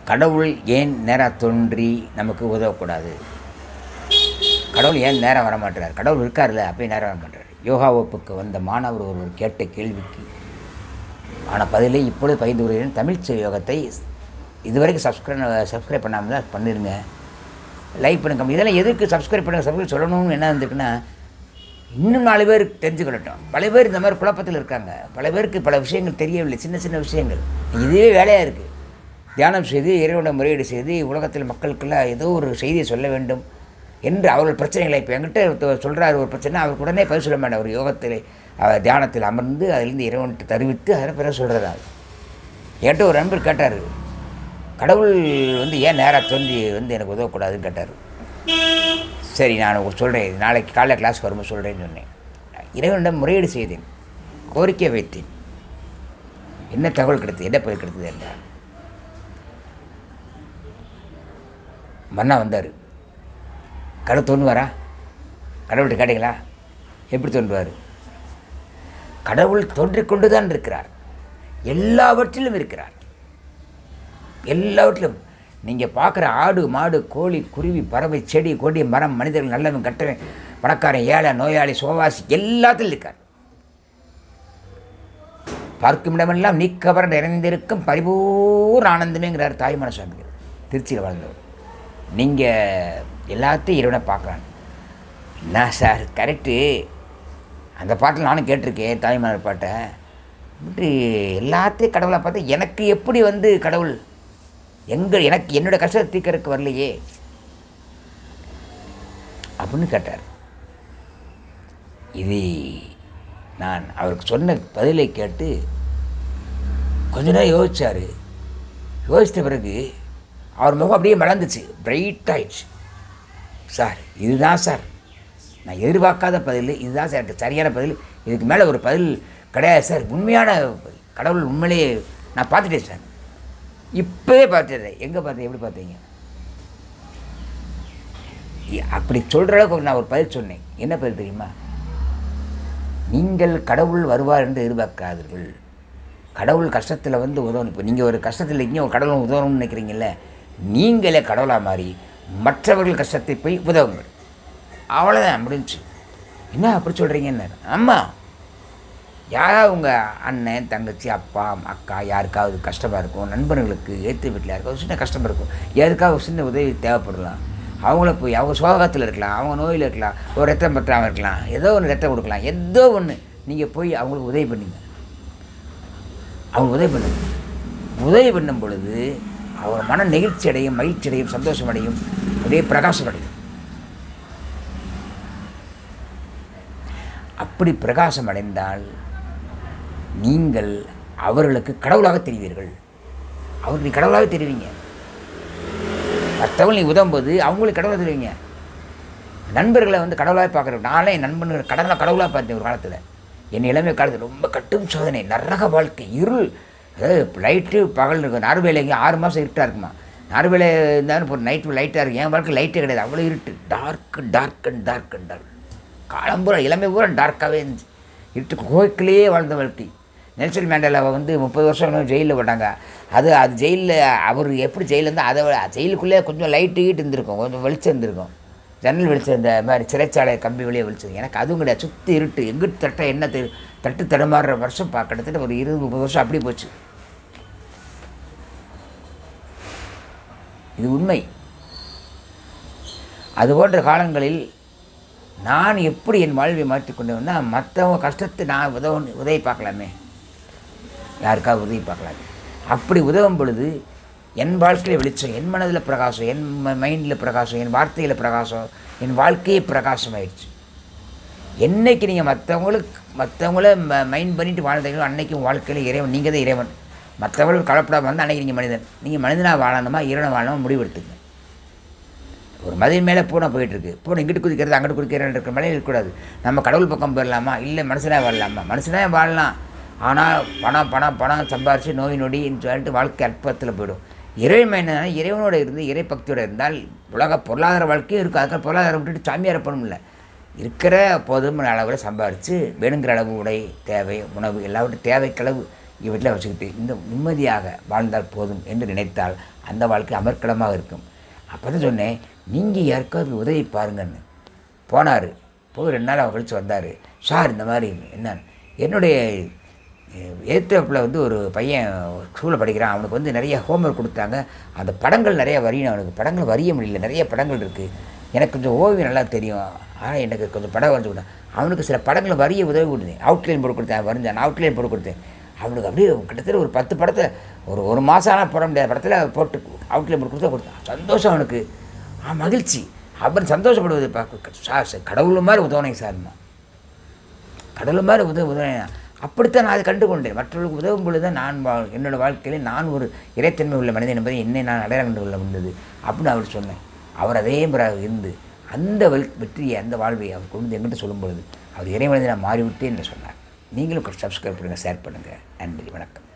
கடவுள் ஏன் நேராக தோன்றி நமக்கு உதவக்கூடாது கடவுள் ஏன் நேரம் வர மாட்டார் கடவுள் இருக்கார்ல அப்பயும் நேரம் வர மாட்டார் யோகா வகுப்புக்கு வந்த மாணவர் ஒருவர் கேட்ட கேள்விக்கு ஆனால் பதிலை இப்பொழுது பகிர்ந்து வருகிறேன் தமிழ் செவி யோகத்தை இதுவரைக்கும் சப்ஸ்கிரைப் சப்ஸ்கிரைப் பண்ணாமல் தான் பண்ணிடுங்க லைக் பண்ணுங்க இதெல்லாம் எதுக்கு சப்ஸ்கிரைப் பண்ணுங்க சப்ஸ்கிரைப் சொல்லணும்னு என்ன இருந்துக்குன்னா இன்னும் நாலு பேர் தெரிஞ்சுக்கிடட்டும் பல பேர் இந்த மாதிரி குழப்பத்தில் இருக்காங்க பல பேருக்கு பல விஷயங்கள் தெரியவில்லை சின்ன சின்ன விஷயங்கள் இதுவே வேலையாக இருக்குது தியானம் செய்து இறைவனை முறையீடு செய்து உலகத்தில் மக்களுக்கெல்லாம் ஏதோ ஒரு செய்தியை சொல்ல வேண்டும் என்று அவர்கள் பிரச்சனைகளை இப்போ என்கிட்ட சொல்கிறார் ஒரு பிரச்சனை அவருக்கு உடனே பதில் சொல்ல மாட்டேன் ஒரு யோகத்தில் அவர் தியானத்தில் அமர்ந்து அதிலிருந்து இறைவன்ட்டு தருவித்து அதில் பிறகு சொல்கிறதா அது என்கிட்ட ஒரு நண்பர் கேட்டார் கடவுள் வந்து ஏன் நேராக தோன்றி வந்து எனக்கு உதவக்கூடாதுன்னு கேட்டார் சரி நான் சொல்கிறேன் நாளைக்கு காலைல கிளாஸ் வரும்போது சொல்கிறேன்னு சொன்னேன் இறைவனிடம் முறையீடு செய்தேன் கோரிக்கை வைத்தேன் என்ன தகவல் கிடைத்தது என்ன பதில் கிடைத்தது என்றார் மன்னா வந்தார் கடவுள் தோன்றுவாரா கடவுள்கிட்ட கேட்டீங்களா எப்படி தோன்றுவார் கடவுள் தோன்றிக் கொண்டு தான் இருக்கிறார் எல்லாவற்றிலும் இருக்கிறார் எல்லாவற்றிலும் நீங்கள் பார்க்குற ஆடு மாடு கோழி குருவி பறவை செடி கொடி மரம் மனிதர்கள் நல்லவன் கட்டவன் பணக்காரன் ஏழை நோயாளி சோவாசி எல்லாத்திலும் இருக்கார் பார்க்கும் இடமெல்லாம் நீக்கவர் நிறைந்திருக்கும் பரிபூர்ண ஆனந்தமேங்கிறார் தாய்மான சுவாமிகள் திருச்சியில் வாழ்ந்தவர் நீங்கள் எல்லாத்தையும் இறைவனை பார்க்கலாம் என்ன சார் கரெக்டு அந்த பாட்டில் நானும் கேட்டிருக்கேன் தாய்மார் பாட்டை இப்படி எல்லாத்தையும் கடவுளை பார்த்து எனக்கு எப்படி வந்து கடவுள் எங்கள் எனக்கு என்னோடய கஷ்டத்தை தீர்க்கறதுக்கு வரலையே அப்படின்னு கேட்டார் இது நான் அவருக்கு சொன்ன பதிலை கேட்டு கொஞ்ச நேரம் யோசிச்சார் யோசித்த பிறகு அவர் முகம் அப்படியே மலர்ந்துச்சு பிரைட் ஆயிடுச்சு சார் இதுதான் சார் நான் எதிர்பார்க்காத பதில் இதுதான் சார் எனக்கு சரியான பதில் இதுக்கு மேலே ஒரு பதில் கிடையாது சார் உண்மையான பதில் கடவுள் உண்மையிலேயே நான் பார்த்துட்டேன் சார் இப்போவே பார்த்துட்டேன் எங்கே பார்த்தேன் எப்படி பார்த்தீங்க இ- அப்படி சொல்கிற அளவுக்கு நான் ஒரு பதில் சொன்னேன் என்ன பதில் தெரியுமா நீங்கள் கடவுள் வருவார் என்று எதிர்பார்க்காதீர்கள் கடவுள் கஷ்டத்தில் வந்து உதவணும் இப்போ நீங்கள் ஒரு கஷ்டத்தில் இருக்கீங்க ஒரு கடவுள் உதவணும்னு நினைக்கிறீங்கல்ல நீங்களே கடவுளாக மாறி மற்றவர்கள் கஷ்டத்தை போய் உதவுங்கள் அவ்வளோதான் முடிஞ்சுச்சு என்ன அப்படி சொல்கிறீங்கன்னு ஆமாம் யாராவது உங்கள் அண்ணன் தங்கச்சி அப்பா அக்கா யாருக்காவது கஷ்டமாக இருக்கும் நண்பர்களுக்கு ஏற்று வீட்டில் யாருக்காவது சின்ன கஷ்டமாக இருக்கும் எதுக்காக ஒரு சின்ன உதவி தேவைப்படலாம் அவங்கள போய் அவங்க சோகத்தில் இருக்கலாம் அவங்க நோயில் இருக்கலாம் ஒரு ரத்தம் பற்றாமல் இருக்கலாம் ஏதோ ஒன்று ரத்தம் கொடுக்கலாம் ஏதோ ஒன்று நீங்கள் போய் அவங்களுக்கு உதவி பண்ணுங்க அவங்க உதவி பண்ணுங்க உதவி பண்ணும் பொழுது அவர் மன நெகிழ்ச்சி அடையும் மகிழ்ச்சி அடையும் சந்தோஷம் அடையும் அப்படியே பிரகாசம் அடையும் அப்படி பிரகாசம் அடைந்தால் நீங்கள் அவர்களுக்கு கடவுளாக தெரிவீர்கள் அவருக்கு நீ கடவுளாக தெரிவிங்க மற்றவங்க நீ உதவும்போது அவங்களுக்கு கடவுளாக தெரிவிங்க நண்பர்களை வந்து கடவுளாக பார்க்குறேன் நானே என் நண்பர்கள் கடவுளாக கடவுளாக பார்த்தேன் ஒரு காலத்தில் என் இளமை காலத்தில் ரொம்ப கட்டும் சோதனை நரக வாழ்க்கை இருள் அதாவது லைட்டு பகல் இருக்கும் நார்வேலைங்க ஆறு மாதம் இருட்டாக இருக்குமா நார்வேலை இருந்தாலும் இப்போ நைட்டு லைட்டாக இருக்கும் என் வாழ்க்கை லைட்டே கிடையாது அவ்வளோ இருட்டு dark dark and dark and dark காலம் பூரா இளமை பூரா டார்க்காகவே இருந்துச்சு இருட்டு கோய்க்கிலேயே வாழ்ந்த வாழ்க்கை நெல்சன் மேண்டலாவை வந்து முப்பது வருஷம் ஜெயிலில் போட்டாங்க அது அது ஜெயிலில் அவர் எப்படி ஜெயிலில் இருந்தால் அதை விட ஜெயிலுக்குள்ளே கொஞ்சம் லைட்டு கீட்டு இருந்திருக்கும் கொஞ்சம் வெளிச்சம் இருந்திருக்கும் ஜன்னல் வெளிச்சம் இந்த மாதிரி சிறைச்சாலை கம்பி வெளியே வெளிச்சம் எனக்கு அதுவும் கிடையாது சுற்றி இருட்டு எங்கிட்டு தட்ட என்ன தெ- தட்டு தடுமாறுற வருஷம் பா கிட்டத்தட்ட ஒரு இருபது முப்பது வருஷம் அப்படி போச்சு இது உண்மை அது போன்ற காலங்களில் நான் எப்படி என் வாழ்வை மாற்றிக்கொண்டு வந்தால் மற்றவங்க கஷ்டத்தை நான் உதவ உதவி பார்க்கலாமே யாருக்காவது உதவி பார்க்கலாமே அப்படி உதவும் பொழுது என் வாழ்க்கையில் வெளிச்சம் என் மனதில் பிரகாசம் என் மைண்டில் பிரகாசம் என் வார்த்தையில் பிரகாசம் என் வாழ்க்கையே பிரகாசம் ஆயிடுச்சு என்னைக்கு நீங்கள் மற்றவங்களுக்கு மற்றவங்கள ம மைண்ட் பண்ணிட்டு வாழ்ந்தீங்களோ அன்னைக்கு உங்கள் வாழ்க்கையில் இறைவன் நீங்கள் தான் இறைவன் மற்றவங்களுக்கு கலப்படாமல் இருந்தால் அன்னைக்கு நீங்கள் மனிதன் நீங்கள் மனிதனாக வாழணுமா இறைவனை வாழணுமா முடிவெடுத்துங்க ஒரு மதில் மேலே பூனை போயிட்டுருக்கு பூனை இங்கிட்டு குதிக்கிறது அங்கிட்டு குதிக்கிறது இருக்கிற மேலே இருக்கக்கூடாது நம்ம கடவுள் பக்கம் போயிடலாமா இல்லை மனுஷனாக வாழலாமா மனுஷனாக வாழலாம் ஆனால் பணம் பணம் பணம் சம்பாரித்து நோய் நொடின்னு சொல்லிட்டு வாழ்க்கை அற்பத்தில் போயிடும் இறைவன் என்னன்னா இறைவனோட இருந்து இறை பக்தியோட இருந்தால் உலக பொருளாதார வாழ்க்கையும் இருக்கும் அதுக்காக பொருளாதாரம் விட்டுட்டு சாமியார் பண்ணணும்ல இருக்கிற போதுமான அளவில் சம்பாரித்து வேணுங்கிற அளவு உடை தேவை உணவு எல்லாவற்றும் தேவைக்களவு இவற்றில் வச்சுக்கிட்டு இந்த நிம்மதியாக வாழ்ந்தால் போதும் என்று நினைத்தால் அந்த வாழ்க்கை அமர்க்கலமாக இருக்கும் அப்போ தான் சொன்னேன் நீங்கள் யாருக்காவது உதவி பாருங்கன்னு போனார் போய் ரெண்டு நாள் அவர் கழிச்சு வந்தார் சார் இந்த மாதிரி என்ன என்னுடைய ஏத்தப்பில் வந்து ஒரு பையன் ஸ்கூலில் படிக்கிறான் அவனுக்கு வந்து நிறைய ஹோம்ஒர்க் கொடுத்தாங்க அந்த படங்கள் நிறைய வரையணும் அவனுக்கு படங்கள் வரைய முடியல நிறைய படங்கள் இருக்குது எனக்கு கொஞ்சம் ஓவியம் நல்லா தெரியும் ஆனால் எனக்கு கொஞ்சம் படம் வரைஞ்சி கொடுத்தேன் அவனுக்கு சில படங்களை வரிய உதவி கொடுத்தேன் அவுட்லைன் போட்டு கொடுத்தேன் வரைஞ்சான் அவுட்லைன் போட்டு கொடுத்தேன் அவனுக்கு அப்படியே கிட்டத்தட்ட ஒரு பத்து படத்தை ஒரு ஒரு மாதம் ஆனால் போட முடியாத படத்தில் போட்டு அவுட்லைன் போட்டு கொடுத்தா கொடுத்தான் சந்தோஷம் அவனுக்கு ஆ மகிழ்ச்சி அப்புறம் சந்தோஷப்படுவது பார்க்க சார் சார் கடவுள் மாதிரி உதவுனேங்க சார்மா கடவுள் மாதிரி உதவு உதவினா அப்படித்தான் நான் அதை கண்டு கொண்டேன் மற்றவர்களுக்கு உதவும் பொழுது தான் நான் வா என்னோடய வாழ்க்கையில் நான் ஒரு இறைத்தன்மை உள்ள மனிதன் என்பதை என்னை நான் அடையாளம் கண்டு கொள்ள முடிந்தது அப்படின்னு அவர் சொன்னேன் அவர் அதே முறையாக இருந்து அந்த வெல் வெற்றியை அந்த வாழ்வை அவர் கொண்டு வந்து எங்கிட்ட சொல்லும் பொழுது அவர் இறை மனிதனாக மாறிவிட்டேன் என்று சொன்னார் நீங்களும் சப்ஸ்கிரைப் பண்ணுங்கள் ஷேர் பண்ணுங்கள் நன்றி வணக்கம்